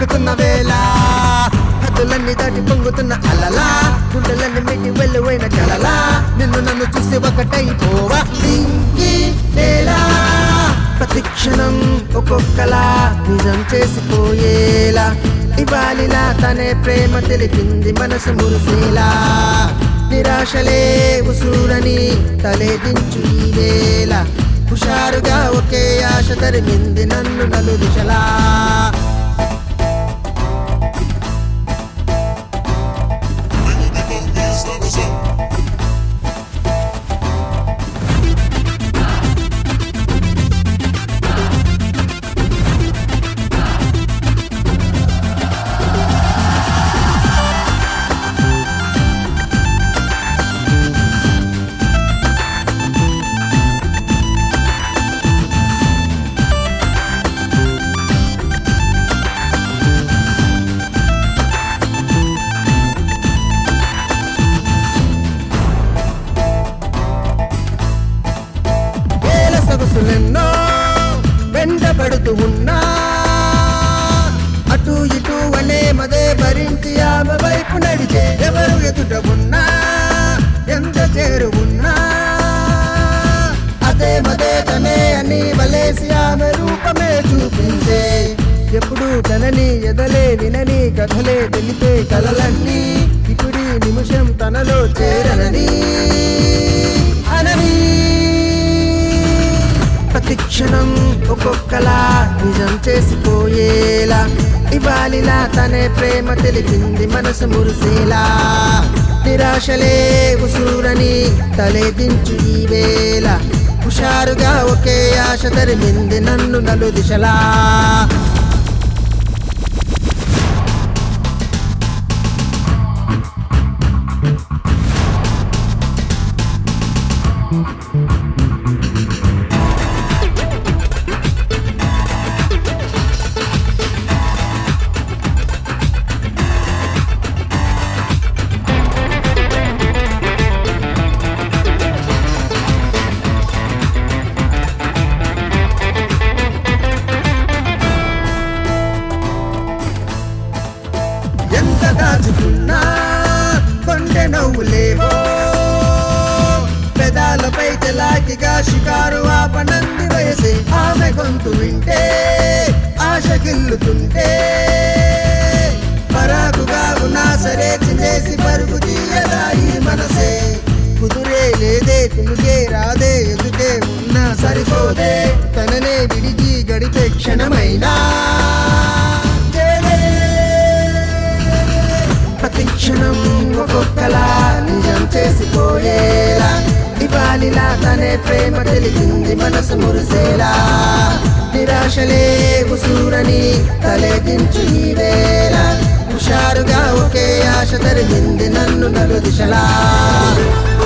ఎక్కుతున్న వేళ హద్దులన్నీ దాటి పొంగుతున్న అలలా గుండెలన్నీ మిటి వెలువైన కలలా నిన్ను నన్ను చూసి ఒకటైపోవా ఇంకి తేలా ప్రతి క్షణం ఒక్కొక్కలా నిజం చేసిపోయేలా ఇవాళిలా తనే ప్రేమ తెలిపింది మనసు మురిసేలా నిరాశలే ఉసూరని తలేదించు ఈ వేళ హుషారుగా ఒకే ఆశ తరిమింది నన్ను నలు దిశలా వేల సొగసులెన్నో వెంటబడుతూ ఉన్నా అటు ఇటు అనే మదే భరించి ఆమె వైపు నడిచే ఎవరు ఎదుట ఉన్నా ఎంత చేరువున్నా అదే మదే తనే అని వలేసి ఆమె రూపమే చూపించే ఎప్పుడు తనని ఎదలే వినని కథలే తెలిపే కలలన్నీ ఇప్పుడి నిమిషం తనలో చేరనని అనని ప్రతి క్షణం ఒక్కొక్కలా నిజం చేసిపోయేలా ఇవాళిలా తనే ప్రేమ తెలిపింది మనసు మురిసేలా నిరాశలే ఉసూరని తలేదించు ఈ వేళ హుషారుగా ఒకే ఆశ తరిమింది నన్ను నలు దిశలా ఎంత దాచుకున్నా కొండె నవ్వులేవో పెదాలపై చలాకిగా షికారు ఆపనంది వయసే ఆమె గొంతు వింటే ఆశ గిల్లుతుంటే పరాకుగా ఉన్నా సరే చేసి పరుగు తీయదా ఈ మనసే కుదురే లేదే కునుకే రాదే ఎదుటే ఉన్నా సరిపోదే తననే విడిచి గడిపే క్షణమైనా చేదే. ప్రతి క్షణం ఒక్కొక్కలా నిజం చేసిపోయేలా ఇవాళిలా తనే ప్రేమ తెలిపింది మనసు మురిసేలా నిరాశలే ఉసూరని తలేదించు ఈ వేళ హుషారుగా ఒకే ఆశ తరిగింది నన్ను నలు దిశలా